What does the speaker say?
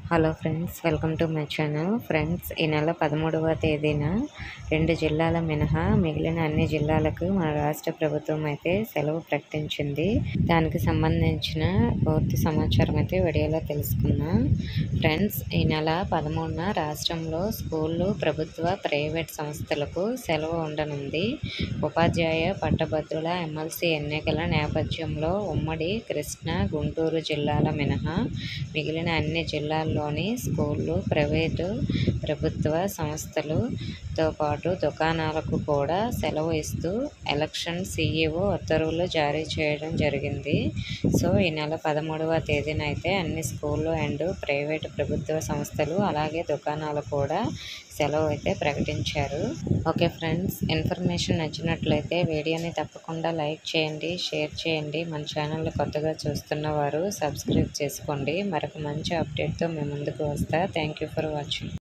hello friends welcome to my channel friends ఈ నెల పదమూడవ తేదీన రెండు జిల్లాల మినహా మిగిలిన అన్ని జిల్లాలకు మన రాష్ట్ర ప్రభుత్వం అయితే సెలవు ప్రకటించింది దానికి సంబంధించిన పూర్తి సమాచారం అయితే వీడియోలో తెలుసుకుందాం ఫ్రెండ్స్ ఈ నెల పదమూడున రాష్ట్రంలో స్కూళ్ళు ప్రభుత్వ ప్రైవేట్ సంస్థలకు సెలవు ఉండనుంది ఉపాధ్యాయ పట్టభద్రుల ఎమ్మెల్సీ ఎన్నికల నేపథ్యంలో ఉమ్మడి కృష్ణా గుంటూరు జిల్లాల మినహా మిగిలిన అన్ని జిల్లాల్లోని స్కూళ్ళు ప్రైవేటు ప్రభుత్వ సంస్థలతో పాటు దుకాణాలకు కూడా సెలవు ఇస్తూ ఎలక్షన్ సీఈఓ ఉత్తర్వులు జారీ చేయడం జరిగింది సో ఈ నెల పదమూడవ తేదీన అయితే అన్ని స్కూళ్ళు అండ్ ప్రైవేటు ప్రభుత్వ సంస్థలు అలాగే దుకాణాలు కూడా సెలవు అయితే ప్రకటించారు ఓకే ఫ్రెండ్స్ ఇన్ఫర్మేషన్ నచ్చినట్లయితే వీడియోని తప్పకుండా లైక్ చేయండి షేర్ చేయండి మన ఛానల్ కొత్తగా చూస్తున్న వారు సబ్స్క్రైబ్ చేసుకోండి మరొక మంచి అప్డేట్తో మేము ముందుకు వస్తా థ్యాంక్ యూ ఫర్ వాచింగ్